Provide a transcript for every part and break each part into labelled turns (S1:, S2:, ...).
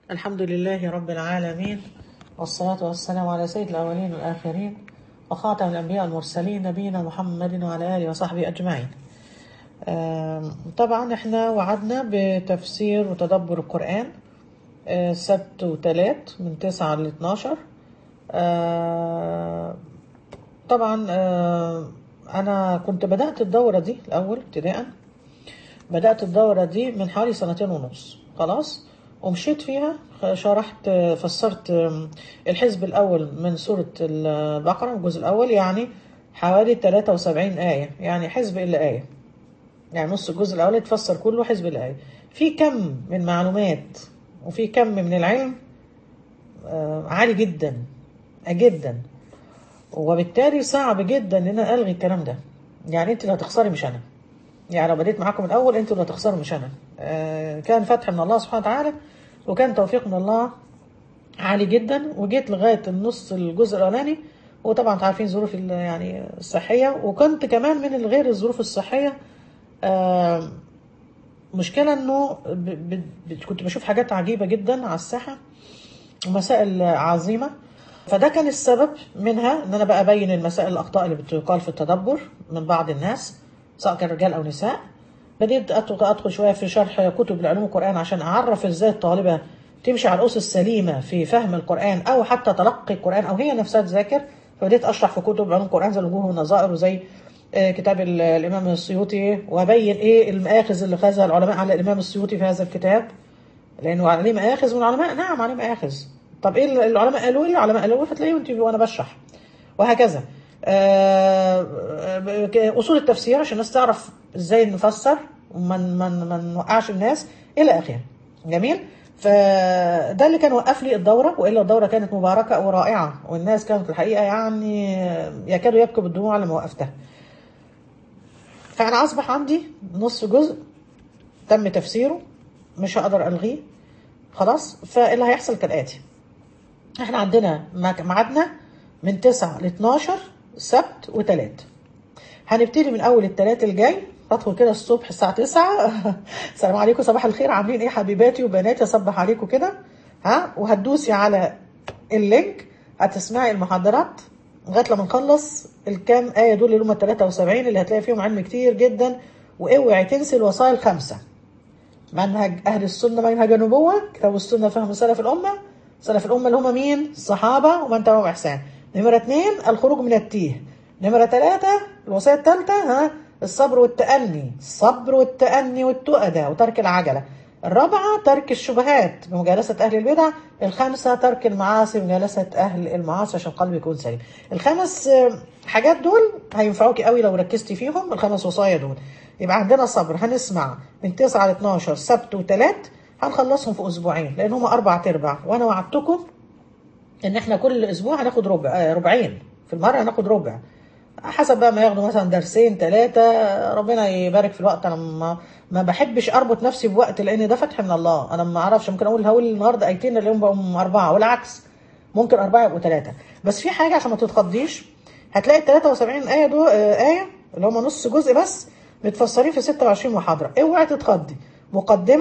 S1: الحمد لله رب العالمين والصلاة والسلام على سيد الأولين والآخرين وخاتم الأنبياء والمرسلين نبينا محمد وعلى آله وصحبه أجمعين آم، طبعا احنا وعدنا بتفسير وتدبر القرآن آه، سبت وتلات من تسعة ل 12 آه، طبعا آه، أنا كنت بدأت الدورة دي الأول ابتداءً بدأت الدورة دي من حوالي سنتين ونص خلاص ومشيت فيها شرحت فسرت الحزب الأول من سورة البقرة الجزء الأول يعني حوالي 73 آية يعني حزب إلا آية يعني نص الجزء الأول يتفسر كله حزب إلا آية في كم من معلومات وفي كم من العلم آه، عالي جدا جدا وبالتالي صعب جدا ان انا الغي الكلام ده يعني انت اللي هتخسري مش انا يعني لو بديت معاكم من الاول انتوا اللي هتخسروا مش انا آه، كان فتح من الله سبحانه وتعالى وكان توفيق من الله عالي جدا وجيت لغايه النص الجزء الاولاني وطبعا انتوا عارفين ظروف ال- يعني الصحيه وكنت كمان من غير الظروف الصحيه آه، مشكله انه ب- ب- ب- كنت بشوف حاجات عجيبه جدا على الساحه ومسائل عظيمه فده كان السبب منها ان انا بقى ابين المسائل الاخطاء اللي بتقال في التدبر من بعض الناس سواء كان رجال او نساء بديت ادخل ادخل شويه في شرح كتب العلوم القران عشان اعرف ازاي الطالبه تمشي على الاسس السليمه في فهم القران او حتى تلقي القران او هي نفسها تذاكر فبديت اشرح في كتب علوم القران زي الوجوه والنظائر وزي آه، كتاب ال- الامام السيوطي وابين ايه المآخذ اللي خذها العلماء على الامام السيوطي في هذا الكتاب لانه عليه مآخذ من العلماء نعم عليه مآخذ طب ايه اللي العلماء قالوا ايه العلماء قالوا هتلاقيه وانت وانا بشرح وهكذا آه، آه، اصول التفسير عشان الناس تعرف ازاي نفسر ومن من ما نوقعش الناس الى اخره جميل فده اللي كان وقف لي الدوره والا الدوره كانت مباركه ورائعه والناس كانت الحقيقه يعني يكادوا يبكوا بالدموع لما وقفتها فانا اصبح عندي نص جزء تم تفسيره مش هقدر الغيه خلاص فاللي هيحصل كالاتي احنا عندنا مك- ميعادنا من 9 ل 12 سبت وتلات هنبتدي من اول التلات الجاي ادخل كده الصبح الساعه 9 السلام عليكم صباح الخير عاملين ايه حبيباتي وبناتي اصبح عليكم كده ها وهتدوسي على اللينك هتسمعي المحاضرات لغايه لما نخلص الكام ايه دول اللي هم 73 اللي هتلاقي فيهم علم كتير جدا واوعي تنسي الوصايا الخمسه منهج أهل السنة منهج النبوة كتاب السنة فهم سلف الأمة سلف الأمة اللي هم مين؟ الصحابة ومن تبعهم إحسان نمرة اتنين الخروج من التيه نمرة ثلاثة الوصية الثالثة ها الصبر والتأني الصبر والتأني والتؤدة وترك العجلة الرابعة ترك الشبهات بمجالسة أهل البدع الخامسة ترك المعاصي بمجالسة أهل المعاصي عشان قلبي يكون سليم الخمس آه، حاجات دول هينفعوكي قوي لو ركزتي فيهم الخمس وصايا دول يبقى عندنا صبر هنسمع من 9 ل 12 سبت وتلات هنخلصهم في اسبوعين لان هم اربع تربع وانا وعدتكم ان احنا كل اسبوع هناخد ربع آه، ربعين في المره هناخد ربع حسب بقى ما ياخدوا مثلا درسين ثلاثة ربنا يبارك في الوقت انا ما, ما بحبش اربط نفسي بوقت لان ده فتح من الله انا ما اعرفش ممكن اقول هقول النهارده ايتين اليوم بقوا اربعة والعكس ممكن اربعة يبقوا ثلاثة بس في حاجة عشان ما تتخضيش هتلاقي ال 73 آية دول آه، آية اللي هم نص جزء بس متفسرين في 26 محاضرة اوعي تتخضي مقدمة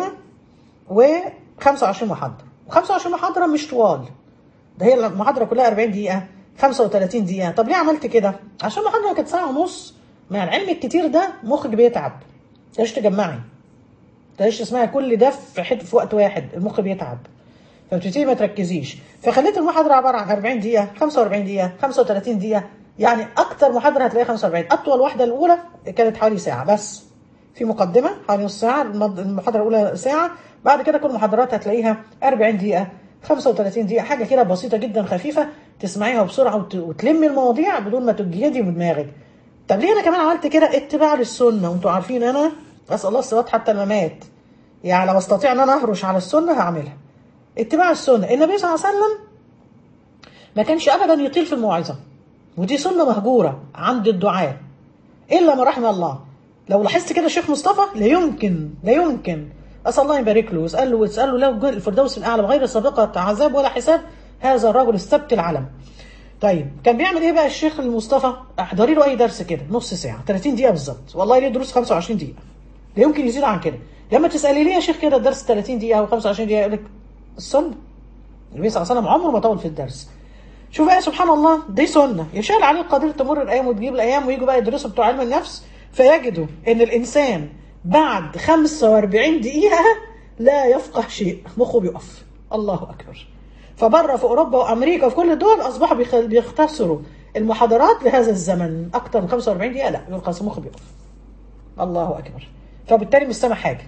S1: و25 محاضرة و25 محاضرة مش طوال ده هي المحاضرة كلها 40 دقيقة 35 دقيقة طب ليه عملت كده؟ عشان المحاضرة كانت ساعة ونص مع العلم الكتير ده مخك بيتعب تقدرش تجمعي تقدرش تسمعي كل ده في حته في وقت واحد المخ بيتعب فبتبتدي ما تركزيش فخليت المحاضرة عبارة عن 40 دقيقة 45 دقيقة 35 دقيقة يعني أكتر محاضرة هتلاقيها 45 أطول واحدة الأولى كانت حوالي ساعة بس في مقدمة حوالي نص ساعة المض- المحاضرة الأولى ساعة بعد كده كل المحاضرات هتلاقيها 40 دقيقة 35 دقيقة حاجة كده بسيطة جدا خفيفة تسمعيها بسرعة وت... وتلمي المواضيع بدون ما تجهدي من دماغك طب ليه أنا كمان عملت كده اتباع للسنة وأنتوا عارفين أنا أسأل الله الثبات حتى الممات يعني لو استطيع ان انا اهرش على السنه هعملها اتباع السنه النبي صلى الله عليه وسلم ما كانش ابدا يطيل في الموعظه ودي سنه مهجوره عند الدعاء الا ما رحم الله لو لاحظت كده الشيخ مصطفى لا يمكن لا يمكن اسال الله يبارك له واسال له واسال له له الفردوس الاعلى بغير سابقه عذاب ولا حساب هذا الرجل السبت العلم طيب كان بيعمل ايه بقى الشيخ المصطفى احضري له اي درس كده نص ساعه 30 دقيقه بالظبط والله ليه دروس 25 دقيقه لا يمكن يزيد عن كده لما تسالي ليه يا شيخ كده الدرس 30 دقيقه او 25 دقيقه يقول لك السنه النبي صلى الله عليه وسلم عمره ما طول في الدرس شوف بقى سبحان الله دي سنه يشاء عليه القدير تمر الايام وتجيب الايام ويجوا بقى يدرسوا بتوع علم النفس فيجدوا ان الانسان بعد 45 دقيقه لا يفقه شيء مخه بيقف الله اكبر فبره في اوروبا وامريكا وفي كل الدول اصبحوا بيخ- بيختصروا المحاضرات لهذا الزمن اكتر من 45 دقيقه لا يقول خلاص مخه بيقف الله اكبر فبالتالي مش سامع حاجه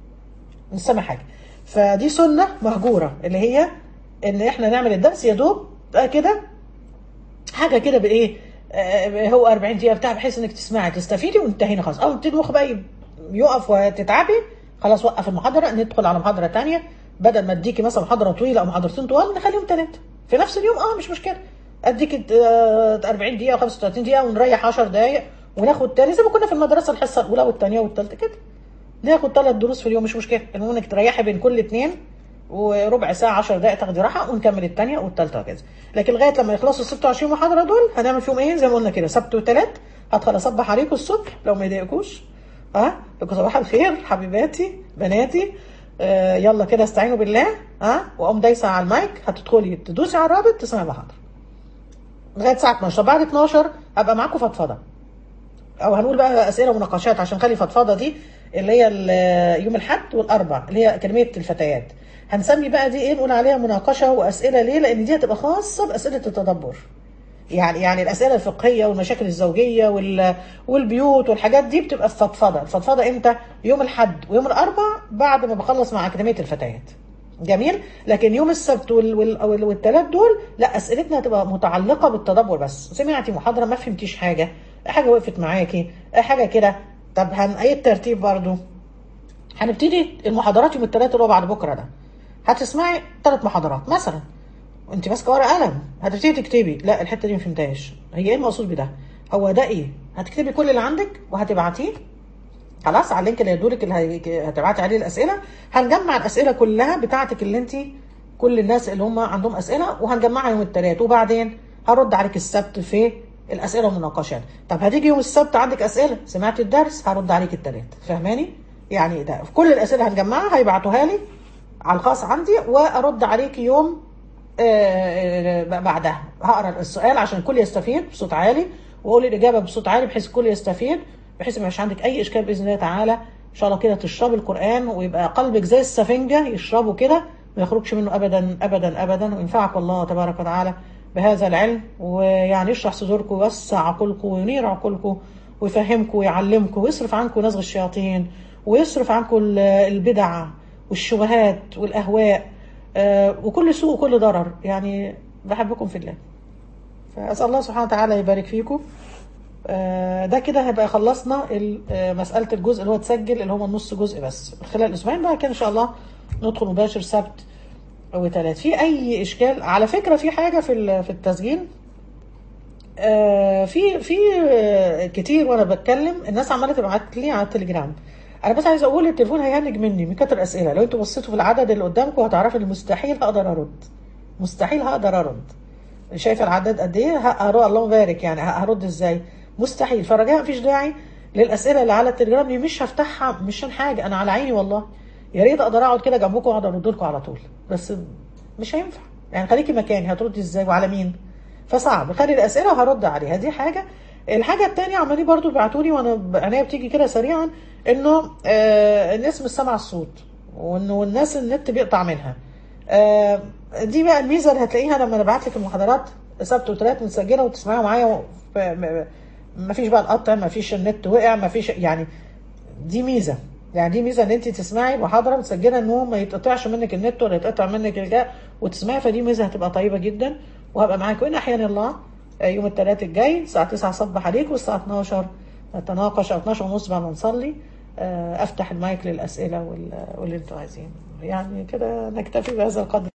S1: مش سامع حاجه فدي سنه مهجوره اللي هي ان احنا نعمل الدرس يا دوب بقى كده حاجه كده بايه آه، هو 40 دقيقه بتاع بحيث انك تسمعي تستفيدي وانتهينا خلاص اول ما تبتدي المخ بقى يقف وتتعبي خلاص وقف المحاضره ندخل على محاضره تانية بدل ما اديكي مثلا محاضره طويله او محاضرتين طوال نخليهم ثلاثه في نفس اليوم اه مش مشكله اديك آه، 40 دقيقه و35 دقيقه ونريح 10 دقائق وناخد تاني زي ما كنا في المدرسه الحصه الاولى والثانيه والثالثه كده ناخد ثلاث دروس في اليوم مش مشكله المهم انك تريحي بين كل اثنين وربع ساعه 10 دقائق تاخدي راحه ونكمل الثانيه والثالثه وكذا لكن لغايه لما يخلصوا ال 26 محاضره دول هنعمل فيهم ايه زي ما قلنا كده سبت وثلاث هدخل اصبح عليكم الصبح لو ما يضايقكوش ها لكم صباح الخير حبيباتي بناتي آه يلا كده استعينوا بالله ها واقوم دايسه على المايك هتدخلي تدوسي على الرابط تسمعي المحاضره لغايه الساعه 12 بعد 12 هبقى معاكم فضفضه او هنقول بقى اسئله ومناقشات عشان خلي فضفضه دي اللي هي ال- يوم الاحد والاربع اللي هي اكاديميه الفتيات هنسمي بقى دي ايه نقول عليها مناقشه واسئله ليه لان دي هتبقى خاصه باسئله التدبر يعني يعني الاسئله الفقهيه والمشاكل الزوجيه وال والبيوت والحاجات دي بتبقى الفضفضه الفضفضه امتى يوم الاحد ويوم الاربع بعد ما بخلص مع اكاديميه الفتيات جميل لكن يوم السبت وال... وال... وال... والثلاث دول لا اسئلتنا هتبقى متعلقه بالتدبر بس سمعتي محاضره ما فهمتيش حاجه حاجه وقفت معاكي حاجه كده طب هن ايه الترتيب برضو هنبتدي المحاضرات يوم الثلاث اللي هو بعد بكره ده هتسمعي ثلاث محاضرات مثلا وانت ماسكه ورقه قلم هتبتدي تكتبي لا الحته دي ما فهمتهاش هي ايه المقصود بده هو ده ايه هتكتبي كل اللي عندك وهتبعتيه خلاص على اللينك اللي هيدولك اللي هي- هتبعتي عليه الاسئله هنجمع الاسئله كلها بتاعتك اللي انت كل الناس اللي هم عندهم اسئله وهنجمعها يوم الثلاث وبعدين هرد عليك السبت في الاسئله والمناقشات طب هتيجي يوم السبت عندك اسئله سمعت الدرس هرد عليك الثلاث فاهماني يعني ده في كل الاسئله هنجمعها هيبعتوها لي على الخاص عندي وارد عليك يوم آه، آه، بعدها هقرا السؤال عشان الكل يستفيد بصوت عالي واقول الاجابه بصوت عالي بحيث الكل يستفيد بحيث ما يبقاش عندك اي اشكال باذن الله تعالى ان شاء الله كده تشربي القران ويبقى قلبك زي السفنجه يشربه كده ما يخرجش منه ابدا ابدا ابدا وينفعك الله تبارك وتعالى بهذا العلم ويعني يشرح صدوركم ويوسع عقولكم وينير عقولكم ويفهمكم ويعلمكم ويصرف عنكم نزغ الشياطين ويصرف عنكم ال- البدع والشبهات والاهواء آه، وكل سوء وكل ضرر يعني بحبكم في الله فأسأل الله سبحانه وتعالى يبارك فيكم آه، ده كده هيبقى خلصنا ال- آه، مسألة الجزء اللي هو اتسجل اللي هو النص جزء بس خلال أسبوعين بقى كده إن شاء الله ندخل مباشر سبت وثلاث في أي إشكال على فكرة في حاجة في ال- في التسجيل آه، في في آه، كتير وانا بتكلم الناس عماله تبعت لي على التليجرام انا بس عايز اقول التليفون هيهنج مني من كتر اسئله لو انتوا بصيتوا في العدد اللي قدامكم هتعرفوا ان مستحيل هقدر ارد مستحيل هقدر ارد شايفه العدد قد ايه ه- هرد اللهم بارك يعني ه- هرد ازاي مستحيل فرجاء مفيش داعي للاسئله اللي على التليجرام دي مش هفتحها مش عشان حاجه انا على عيني والله يا ريت اقدر اقعد كده جنبكم واقعد ارد لكم على طول بس مش هينفع يعني خليكي مكاني هتردي ازاي وعلى مين فصعب خلي الاسئله وهرد عليها دي حاجه الحاجه الثانيه عمالين برضو بيبعتوا لي وانا ب- عينيا بتيجي كده سريعا انه آه الناس مش سامعه الصوت وانه الناس النت بيقطع منها آه دي بقى الميزه اللي هتلاقيها لما نبعت لك المحاضرات سبت وثلاث متسجله وتسمعيها معايا و- ف- م- ما فيش بقى القطع ما فيش النت وقع ما فيش يعني دي ميزه يعني دي ميزه ان انت تسمعي محاضره متسجله ان هو ما يتقطعش منك النت ولا يتقطع منك الجاء وتسمعي فدي ميزه هتبقى طيبه جدا وهبقى معاكم ان احيانا الله آه، يوم الثلاث الجاي الساعه 9 صبح عليكم والساعه 12 نتناقش او 12 ونص بعد ما نصلي آه، افتح المايك للاسئله وال- واللي انتوا عايزينه يعني كده نكتفي بهذا القدر